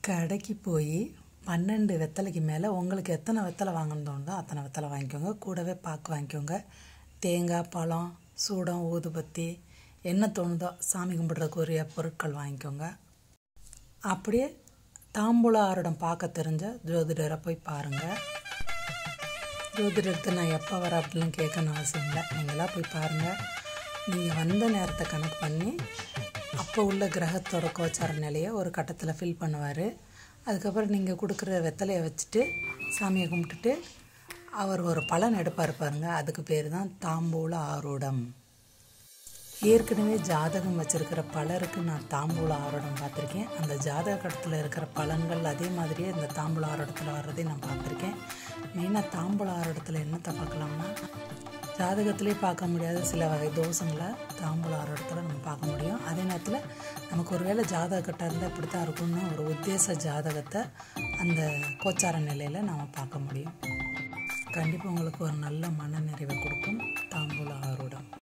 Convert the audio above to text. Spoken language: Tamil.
கடைக்கு போய் பன்னெண்டு வெத்தலைக்கு மேலே உங்களுக்கு எத்தனை வெத்தலை வாங்கணும்னு தோணுதோ அத்தனை வெத்தலை வாங்கிக்கோங்க கூடவே பாக்கு வாங்கிக்கோங்க தேங்காய் பழம் சூடம் ஊதுபத்தி என்ன தோணுதோ சாமி கும்பிட்றதுக்குரிய பொருட்கள் வாங்கிக்கோங்க அப்படியே தாம்பூல ஆருடம் பார்க்க தெரிஞ்ச ஜோதிடரை போய் பாருங்கள் ஜோதிடத்தை நான் எப்போ வர அப்படிலாம் கேட்கணும் அவசியம் இல்லை நீங்களாக போய் பாருங்கள் நீங்கள் வந்த நேரத்தை கணக்கு பண்ணி அப்போ உள்ள கிரகத்தோட கோச்சார நிலையை ஒரு கட்டத்தில் ஃபில் பண்ணுவார் அதுக்கப்புறம் நீங்கள் கொடுக்குற வெத்தலையை வச்சுட்டு சாமியை கும்பிட்டுட்டு அவர் ஒரு பலன் எடுப்பார் பாருங்க அதுக்கு பேர் தான் தாம்பூல ஆரூடம் ஏற்கனவே ஜாதகம் வச்சுருக்கிற பலருக்கு நான் தாம்பூல ஆரோடம் பார்த்துருக்கேன் அந்த ஜாதக கடத்தில் இருக்கிற பலன்கள் அதே மாதிரியே இந்த தாம்பூல ஆரோடத்தில் வர்றதையும் நான் பார்த்துருக்கேன் மெயினாக தாம்பூல ஆரோடத்தில் என்னத்தை பார்க்கலாம்னா ஜாதகத்திலே பார்க்க முடியாத சில வகை தோஷங்களை தாம்பூல ஆரோடத்தில் நம்ம பார்க்க முடியும் அதே நேரத்தில் நமக்கு ஒரு வேளை ஜாதக கட்டம் இருந்தால் இப்படி தான் இருக்கும்னு ஒரு உத்தேச ஜாதகத்தை அந்த கோச்சார நிலையில் நாம் பார்க்க முடியும் கண்டிப்பாக உங்களுக்கு ஒரு நல்ல மன நிறைவை கொடுக்கும் தாம்பூல ஆரோடம்